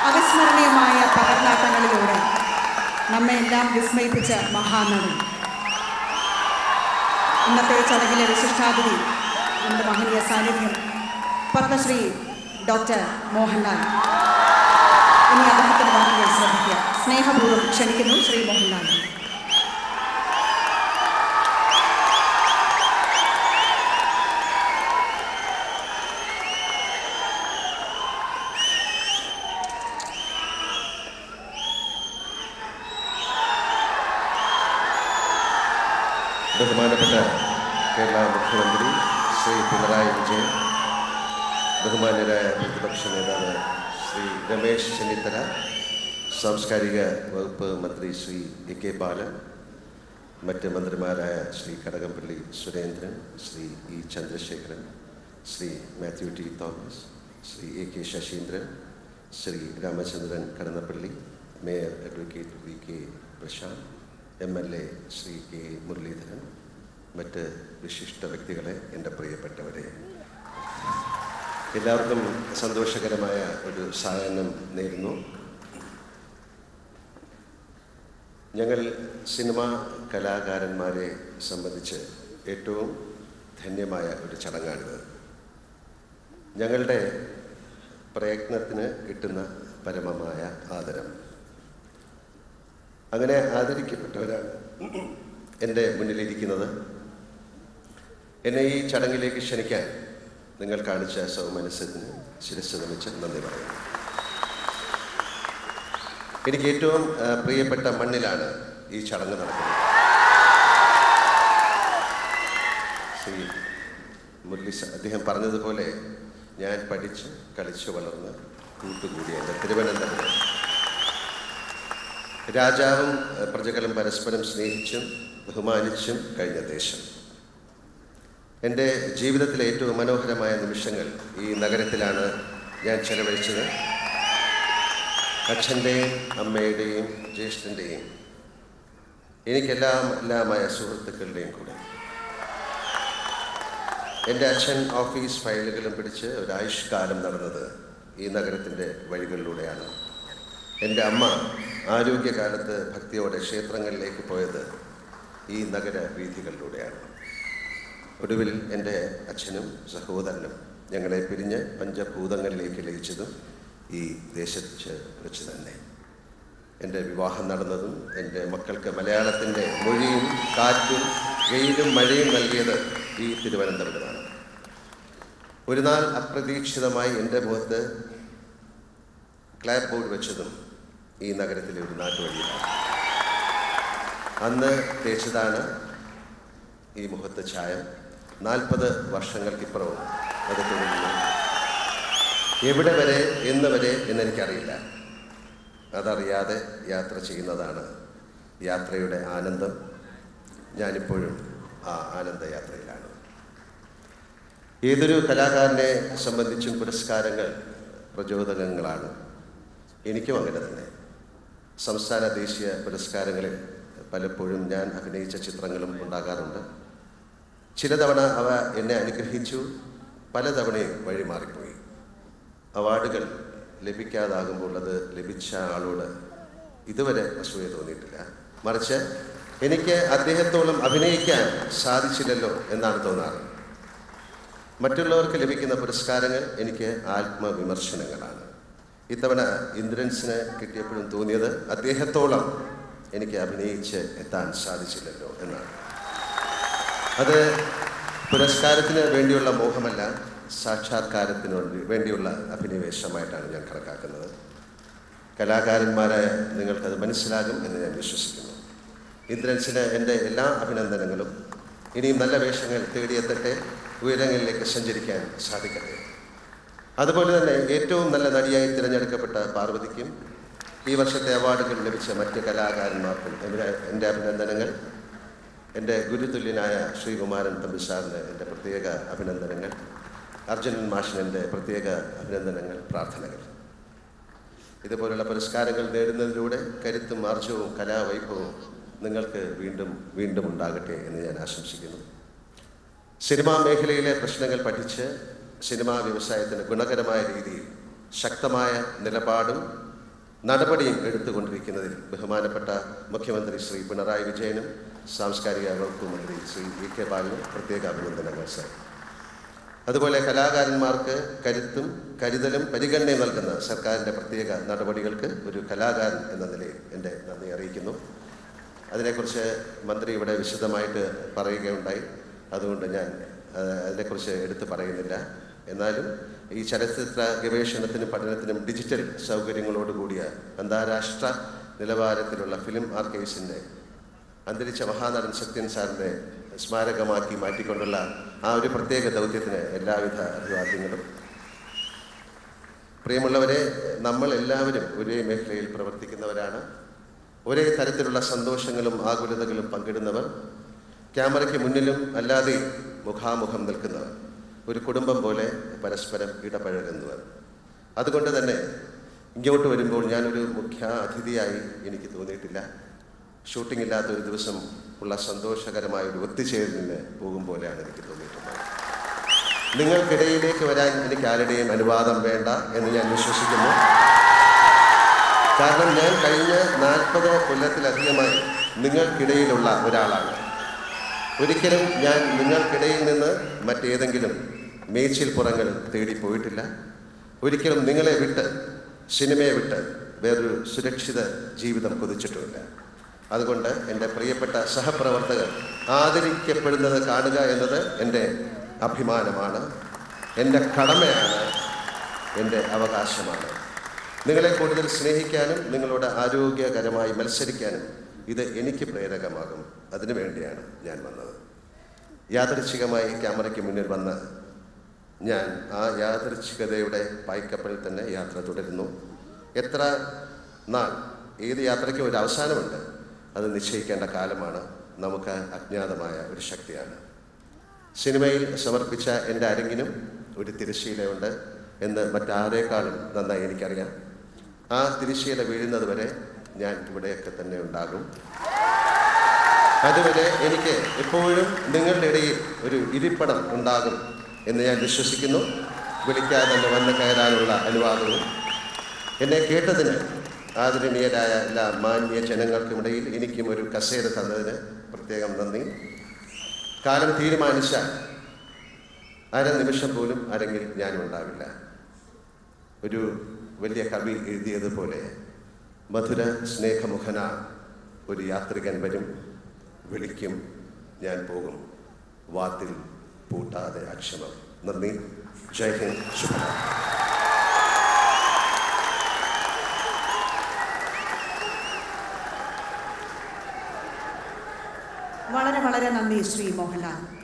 അവിസ്മരണീയമായ പകർന്നാട്ടങ്ങളിലൂടെ നമ്മെ എല്ലാം വിസ്മയിപ്പിച്ച മഹാനടൻ ഇന്നത്തെ ചടങ്ങിലെ വിശിഷ്ടാതിഥി നമ്മുടെ മഹനീയ സാന്നിധ്യം പത്മശ്രീ ഡോക്ടർ മോഹൻലാൽ ഇനി അദ്ദേഹത്തിന്റെ വാക്കുകൾ ശ്രദ്ധിക്കുക സ്നേഹപൂർവ്വം ക്ഷണിക്കുന്നു ശ്രീ മോഹൻലാൽ ബഹുമാനപ്പെട്ട കേരള മുഖ്യമന്ത്രി ശ്രീ പിണറായി വിജയൻ ബഹുമാന്യരായ പ്രതിപക്ഷ നേതാവ് ശ്രീ രമേശ് ചെന്നിത്തല സാംസ്കാരിക വകുപ്പ് മന്ത്രി ശ്രീ എ കെ ബാലൻ മറ്റ് മന്ത്രിമാരായ Shri Kadakampally Surendran Shri E Chandrasekharan Shri Mathew T Thomas Shri A K Saseendran Shri Ramachandran Kadannappally mayor advocate V K Prashanth M L A Shri K Muraleedharan മറ്റ് വിശിഷ്ട വ്യക്തികളെ എൻ്റെ പ്രിയപ്പെട്ടവരെ എല്ലാവർക്കും സന്തോഷകരമായ ഒരു സായാഹ്നം നേരുന്നു ഞങ്ങൾ സിനിമാ കലാകാരന്മാരെ സംബന്ധിച്ച് ഏറ്റവും ധന്യമായ ഒരു ചടങ്ങാണിത് ഞങ്ങളുടെ പ്രയത്നത്തിന് കിട്ടുന്ന പരമമായ ആദരം അങ്ങനെ ആദരിക്കപ്പെട്ടവരാണ് എൻ്റെ മുന്നിലിരിക്കുന്നത് എന്നെ ഈ ചടങ്ങിലേക്ക് ക്ഷണിക്കാൻ നിങ്ങൾ കാണിച്ച സൗമനസ്യത്തിന് ശിരസ് നമിച്ച് നന്ദി പറയുന്നു എനിക്ക് ഏറ്റവും ആ, പ്രിയപ്പെട്ട മണ്ണിലാണ് ഈ ചടങ്ങ് നടക്കുന്നത് ശ്രീ മുരളി സ- അദ്ദേഹം പറഞ്ഞതുപോലെ ഞാൻ പഠിച്ച് കളിച്ച് വളർന്ന് കൂട്ടുകൂടിയ എൻ്റെ തിരുവനന്തപുരം രാജാവും ഏഹ്, പ്രജകളും പരസ്പരം സ്നേഹിച്ചും ബഹുമാനിച്ചും കഴിഞ്ഞ ദേശം എൻ്റെ ജീവിതത്തിലെ ഏറ്റവും മനോഹരമായ നിമിഷങ്ങൾ ഈ നഗരത്തിലാണ് ഞാൻ ചെലവഴിച്ചത് അച്ഛൻ്റെയും അമ്മയുടെയും ജ്യേഷ്ഠൻ്റെയും എനിക്കെല്ലാം എല്ലാമായ സുഹൃത്തുക്കളുടെയും കൂടെ എൻ്റെ അച്ഛൻ ഓഫീസ് ഫയലുകളും പിടിച്ച് ഒരായുഷ്കാലം നടന്നത് ഈ നഗരത്തിൻ്റെ വഴികളിലൂടെയാണ് എൻ്റെ അമ്മ ആരോഗ്യകാലത്ത് ഭക്തിയോടെ ക്ഷേത്രങ്ങളിലേക്ക് പോയത് ഈ നഗര വീഥികളിലൂടെയാണ് ഒടുവിൽ എൻ്റെ അച്ഛനും സഹോദരനും ഞങ്ങളെ പിരിഞ്ഞ് പഞ്ചഭൂതങ്ങളിലേക്ക് ലയിച്ചതും ഈ ദേശത്ത് വെച്ച് തന്നെ എൻ്റെ വിവാഹം നടന്നതും എൻ്റെ മക്കൾക്ക് മലയാളത്തിൻ്റെ മൊഴിയും കാറ്റും വെയിലും മഴയും നൽകിയത് ഈ തിരുവനന്തപുരമാണ് ഒരു നാൾ അപ്രതീക്ഷിതമായി എൻ്റെ മുഖത്ത് ക്ലാപ്പ് ബോർഡ് വെച്ചതും ഈ നഗരത്തിലെ ഒരു നാട്ടുവഴിയിലാണ് അന്ന് തേച്ചതാണ് ഈ മുഖത്ത് ചായം നാൽപ്പത് വർഷങ്ങൾക്കിപ്പുറവും അത് തുടരുന്നു എവിടെ വരെ എന്ന് വരെ എന്നെനിക്കറിയില്ല അതറിയാതെ യാത്ര ചെയ്യുന്നതാണ് യാത്രയുടെ ആനന്ദം ഞാനിപ്പോഴും ആ ആനന്ദയാത്രയിലാണ് ഏതൊരു കലാകാരനെ സംബന്ധിച്ചും പുരസ്കാരങ്ങൾ പ്രചോദനങ്ങളാണ് എനിക്കും അങ്ങനെ തന്നെ സംസ്ഥാന ദേശീയ പുരസ്കാരങ്ങളിൽ പലപ്പോഴും ഞാൻ അഭിനയിച്ച ചിത്രങ്ങളും ഉണ്ടാകാറുണ്ട് ചില തവണ അവ എന്നെ അനുഗ്രഹിച്ചു പലതവണയും വഴിമാറിപ്പോയി അവാർഡുകൾ ലഭിക്കാതാകുമ്പോൾ അത് ലഭിച്ച ആളോട് ഇതുവരെ അസൂയ തോന്നിയിട്ടില്ല മറിച്ച് എനിക്ക് അദ്ദേഹത്തോളം അഭിനയിക്കാൻ സാധിച്ചില്ലല്ലോ എന്നാണ് തോന്നാറ് മറ്റുള്ളവർക്ക് ലഭിക്കുന്ന പുരസ്കാരങ്ങൾ എനിക്ക് ആത്മവിമർശനങ്ങളാണ് ഇത്തവണ ഇന്ദ്രൻസിന് കിട്ടിയപ്പോഴും തോന്നിയത് അദ്ദേഹത്തോളം എനിക്ക് അഭിനയിച്ച് എത്താൻ സാധിച്ചില്ലല്ലോ എന്നാണ് അത് പുരസ്കാരത്തിന് വേണ്ടിയുള്ള മോഹമല്ല സാക്ഷാത്കാരത്തിന് വേണ്ടി വേണ്ടിയുള്ള അഭിനിവേശമായിട്ടാണ് ഞാൻ കണക്കാക്കുന്നത് കലാകാരന്മാരായ നിങ്ങൾക്കത് മനസ്സിലാകും എന്ന് ഞാൻ വിശ്വസിക്കുന്നു ഇന്ദ്രൻസിന് എൻ്റെ എല്ലാ അഭിനന്ദനങ്ങളും ഇനിയും നല്ല വേഷങ്ങൾ തേടിയെത്തട്ടെ ഉയരങ്ങളിലേക്ക് സഞ്ചരിക്കാൻ സാധിക്കട്ടെ അതുപോലെ തന്നെ ഏറ്റവും നല്ല നടിയായി തിരഞ്ഞെടുക്കപ്പെട്ട പാർവതിക്കും ഈ വർഷത്തെ അവാർഡുകൾ ലഭിച്ച മറ്റ് കലാകാരന്മാർക്കും എൻ്റെ എൻ്റെ അഭിനന്ദനങ്ങൾ എൻ്റെ ഗുരുതുല്യനായ ശ്രീകുമാരൻ തമ്പി സാറിന് എൻ്റെ പ്രത്യേക അഭിനന്ദനങ്ങൾ അർജുനൻ മാഷിന് എൻ്റെ പ്രത്യേക അഭിനന്ദനങ്ങൾ പ്രാർത്ഥനകൾ ഇതുപോലുള്ള പുരസ്കാരങ്ങൾ നേടുന്നതിലൂടെ കരുത്തും ആർജവും കലാവൈഭവവും നിങ്ങൾക്ക് വീണ്ടും വീണ്ടും ഉണ്ടാകട്ടെ എന്ന് ഞാൻ ആശംസിക്കുന്നു സിനിമാ മേഖലയിലെ പ്രശ്നങ്ങൾ പഠിച്ച് സിനിമാ വ്യവസായത്തിന് ഗുണകരമായ രീതിയിൽ ശക്തമായ നിലപാടും നടപടിയും എടുത്തുകൊണ്ടിരിക്കുന്നതിൽ ബഹുമാനപ്പെട്ട മുഖ്യമന്ത്രി ശ്രീ പിണറായി വിജയനും സാംസ്കാരിക വകുപ്പ് മന്ത്രി ശ്രീ വി കെ ബാലനും പ്രത്യേക അഭിനന്ദനങ്ങൾ സർ അതുപോലെ കലാകാരന്മാർക്ക് കരുത്തും കരുതലും പരിഗണനയും നൽകുന്ന സർക്കാരിൻ്റെ പ്രത്യേക നടപടികൾക്ക് ഒരു കലാകാരൻ എന്ന നിലയിൽ എൻ്റെ നന്ദി അറിയിക്കുന്നു അതിനെക്കുറിച്ച് മന്ത്രി ഇവിടെ വിശദമായിട്ട് പറയുകയുണ്ടായി അതുകൊണ്ട് ഞാൻ ആ, അതിനെക്കുറിച്ച് എടുത്തു പറയുന്നില്ല എന്നാലും ഈ ചലച്ചിത്ര ഗവേഷണത്തിനും പഠനത്തിനും ഡിജിറ്റൽ സൗകര്യങ്ങളോടുകൂടിയ അന്താരാഷ്ട്ര നിലവാരത്തിലുള്ള ഫിലിം ആർക്കൈവ്സിൻ്റെ അന്തരിച്ച മഹാനടൻ സത്യൻ സാറിൻ്റെ സ്മാരകമാക്കി മാറ്റിക്കൊണ്ടുള്ള ആ ഒരു പ്രത്യേക ദൗത്യത്തിന് എല്ലാവിധ അഭിവാദ്യങ്ങളും പ്രിയമുള്ളവരെ നമ്മൾ എല്ലാവരും ഒരേ മേഖലയിൽ പ്രവർത്തിക്കുന്നവരാണ് ഒരേ തരത്തിലുള്ള സന്തോഷങ്ങളും ആകുലതകളും പങ്കിടുന്നവർ ക്യാമറയ്ക്ക് മുന്നിലും അല്ലാതെ മുഖാമുഖം നിൽക്കുന്നവർ ഒരു കുടുംബം പോലെ പരസ്പരം ഇടപഴകുന്നവർ അതുകൊണ്ട് തന്നെ ഇങ്ങോട്ട് വരുമ്പോൾ ഞാനൊരു മുഖ്യ അതിഥിയായി എനിക്ക് തോന്നിയിട്ടില്ല ഷൂട്ടിംഗ് ഇല്ലാത്ത ഒരു ദിവസം ഉള്ള സന്തോഷകരമായ ഒരു ഒത്തുചേരലിന് പോകും പോലെയാണ് എനിക്ക് തോന്നിയിട്ടുള്ളത് നിങ്ങൾക്കിടയിലേക്ക് വരാൻ എനിക്ക് ആരുടെയും അനുവാദം വേണ്ട എന്ന് ഞാൻ വിശ്വസിക്കുന്നു കാരണം ഞാൻ കഴിഞ്ഞ നാൽപ്പത് കൊല്ലത്തിലധികമായി നിങ്ങൾക്കിടയിലുള്ള ഒരാളാണ് ഒരിക്കലും ഞാൻ നിങ്ങൾക്കിടയിൽ നിന്ന് മറ്റേതെങ്കിലും മേച്ചിൽ പുറങ്ങൾ തേടി പോയിട്ടില്ല ഒരിക്കലും നിങ്ങളെ വിട്ട് സിനിമയെ വിട്ട് വേറൊരു സുരക്ഷിത ജീവിതം കൊതിച്ചിട്ടുമില്ല അതുകൊണ്ട് എൻ്റെ പ്രിയപ്പെട്ട സഹപ്രവർത്തകർ ആദരിക്കപ്പെടുന്നത് കാണുക എന്നത് എൻ്റെ അഭിമാനമാണ് എൻ്റെ കടമയാണ് എൻ്റെ അവകാശമാണ് നിങ്ങളെ കൂടുതൽ സ്നേഹിക്കാനും നിങ്ങളോട് ആരോഗ്യകരമായി മത്സരിക്കാനും ഇത് എനിക്ക് പ്രേരകമാകും അതിനു വേണ്ടിയാണ് ഞാൻ വന്നത് യാദൃച്ഛികമായി ക്യാമറയ്ക്ക് മുന്നിൽ വന്ന് ഞാൻ ആ യാദൃച്ഛികതയുടെ പായ്ക്കപ്പലിൽ തന്നെ യാത്ര തുടരുന്നു എത്ര നാൾ ഏത് യാത്രയ്ക്കും ഒരു അവസാനമുണ്ട് അത് നിശ്ചയിക്കേണ്ട കാലമാണ് നമുക്ക് അജ്ഞാതമായ ഒരു ശക്തിയാണ് സിനിമയിൽ സമർപ്പിച്ച എൻ്റെ അരങ്ങിനും ഒരു തിരശ്ശീലയുണ്ട് എന്ന് മറ്റാരേക്കാളും നന്നായി എനിക്കറിയാം ആ തിരശ്ശീല വീഴുന്നത് വരെ ഞാൻ ഇവിടെയൊക്കെ തന്നെ ഉണ്ടാകും അതുവരെ എനിക്ക് എപ്പോഴും നിങ്ങളുടെ ഇടയിൽ ഒരു ഇരിപ്പടം ഉണ്ടാകും എന്ന് ഞാൻ വിശ്വസിക്കുന്നു വിളിക്കാതെ തന്നെ വന്ന് കയറാനുള്ള അനുവാദവും എന്നെ കേട്ടതിന് ആദരണീയരായ എല്ലാ മാന്യ ജനങ്ങൾക്കുമിടയിൽ എനിക്കും ഒരു കസേര തന്നതിന് പ്രത്യേകം നന്ദി കാലം തീരുമാനിച്ചാൽ അര നിമിഷം പോലും അരങ്ങിൽ ഞാനും ഉണ്ടാവില്ല ഒരു വലിയ കവി എഴുതിയതുപോലെ മധുര സ്നേഹമുഖന ഒരു യാത്രികൻ വരും വിളിക്കും ഞാൻ പോകും വാത്തിൽ പൂട്ടാതെ അക്ഷമം നന്ദി ജയ് ഹിന്ദ് ശുഭനാഥ് വളരെ വളരെ നന്ദി ശ്രീ മോഹൻലാൽ